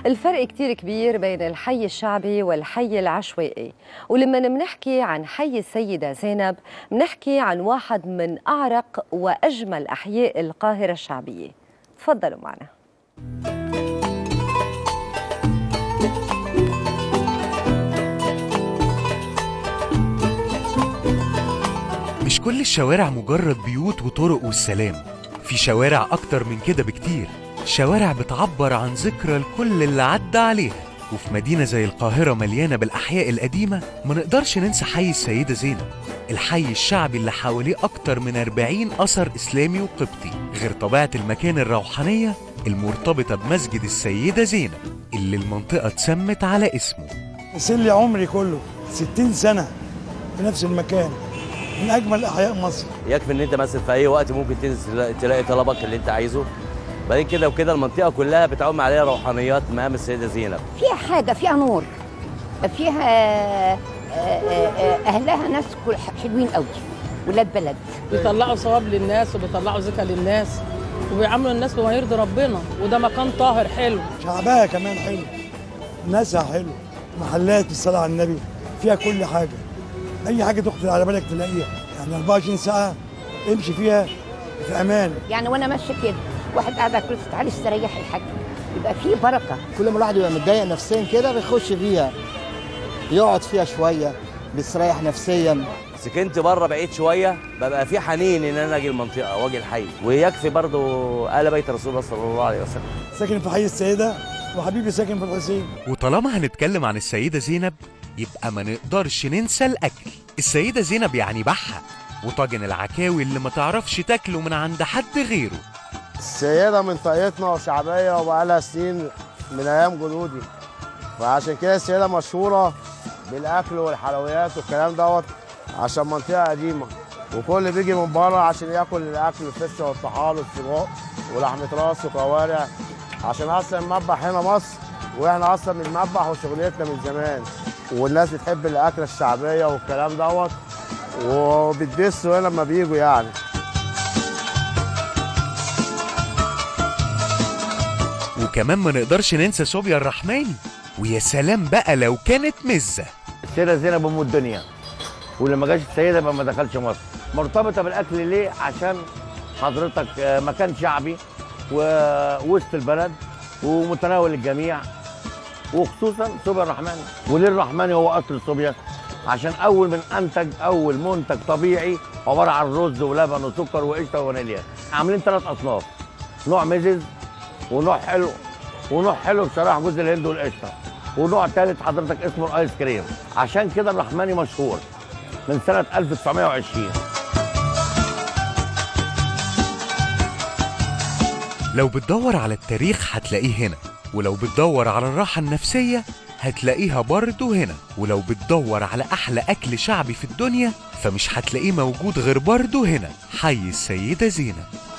الفرق كتير كبير بين الحي الشعبي والحي العشوائي ولما منحكي عن حي السيدة زينب منحكي عن واحد من أعرق وأجمل أحياء القاهرة الشعبية تفضلوا معنا مش كل الشوارع مجرد بيوت وطرق والسلام في شوارع أكتر من كده بكتير شوارع بتعبر عن ذكرى لكل اللي عدى عليها وفي مدينة زي القاهرة مليانة بالأحياء القديمة ما نقدرش ننسى حي السيدة زينب الحي الشعبي اللي حواليه أكتر من 40 أثر إسلامي وقبطي غير طبيعة المكان الروحانية المرتبطة بمسجد السيدة زينب اللي المنطقة اتسمت على اسمه مثل لي عمري كله 60 سنة في نفس المكان من أجمل أحياء مصر يكفي ان انت مثلا في اي وقت ممكن تنزل تلاقي- تلاقي طلبك اللي انت عايزه بعدين كده وكده المنطقه كلها بتعوم عليها روحانيات مقام السيده زينب فيها حاجة فيها نور فيها آه، آه، آه، أهلها ناس كل- حلوين قوي ولاد بلد بيطلعوا ثواب للناس وبيطلعوا زكاة للناس وبيعاملوا الناس بما يرضي ربنا وده مكان طاهر حلو شعبها كمان حلو ناسها حلو محلات الصلاة على النبي فيها كل حاجة أي حاجة تخطر على بالك تلاقيها يعني 24 ساعة امشي فيها في أمان يعني وأنا ماشية كده واحد قاعد على الكرسي تعالي استريحي يا حاج يبقى فيه بركة كل ما الواحد يبقى متضايق نفسيا كده بيخش فيها يقعد فيها شويه بيستريح نفسيا سكنت بره بعيد شويه ببقى في حنين ان انا اجي المنطقه واجي الحي ويكفي برضو ال بيت رسول الله صلى الله عليه وسلم ساكن في حي السيدة وحبيبي ساكن في الحسين وطالما هنتكلم عن السيدة زينب يبقى ما نقدرش ننسى الأكل السيدة زينب يعني بحة وطاجن العكاوي اللي ما تعرفش تاكله من عند حد غيره السيدة من طاقتنا وشعبية وبقالها سنين من أيام جدودي فعشان كده السيدة مشهورة بالأكل والحلويات والكلام دوت عشان منطقة قديمة وكل بيجي من بره عشان ياكل الأكل الفشة والطحال والسجق ولحمة راس وكوارع عشان أصلا المذبح هنا مصر وإحنا أصلا من المذبح وشغلتنا من زمان والناس بتحب الأكلة الشعبية والكلام دوت وبتدسوا هنا لما بيجوا يعني وكمان ما نقدرش ننسى صوبيا الرحماني ويا سلام بقى لو كانت مزة السيدة زينب ام الدنيا واللي ما جاش السيدة يبقى ما دخلش مصر مرتبطة بالأكل ليه؟ عشان حضرتك آه، مكان شعبي ووسط البلد ومتناول الجميع وخصوصا صوبيا الرحماني وليه الرحماني هو أصل صوبيا؟ عشان أول من أنتج أول منتج طبيعي عبارة عن رز ولبن وسكر وقشطة وفانيليا عاملين ثلاث أصناف نوع مزز ونوع حلو ونوع حلو بصراحة جوز الهند والقشطة ونوع ثالث حضرتك اسمه الايس كريم عشان كده الرحماني مشهور من سنة 1920 لو بتدور على التاريخ هتلاقيه هنا ولو بتدور على الراحة النفسية هتلاقيها برضه هنا ولو بتدور على أحلى أكل شعبي في الدنيا فمش هتلاقيه موجود غير برضه هنا حي السيدة زينب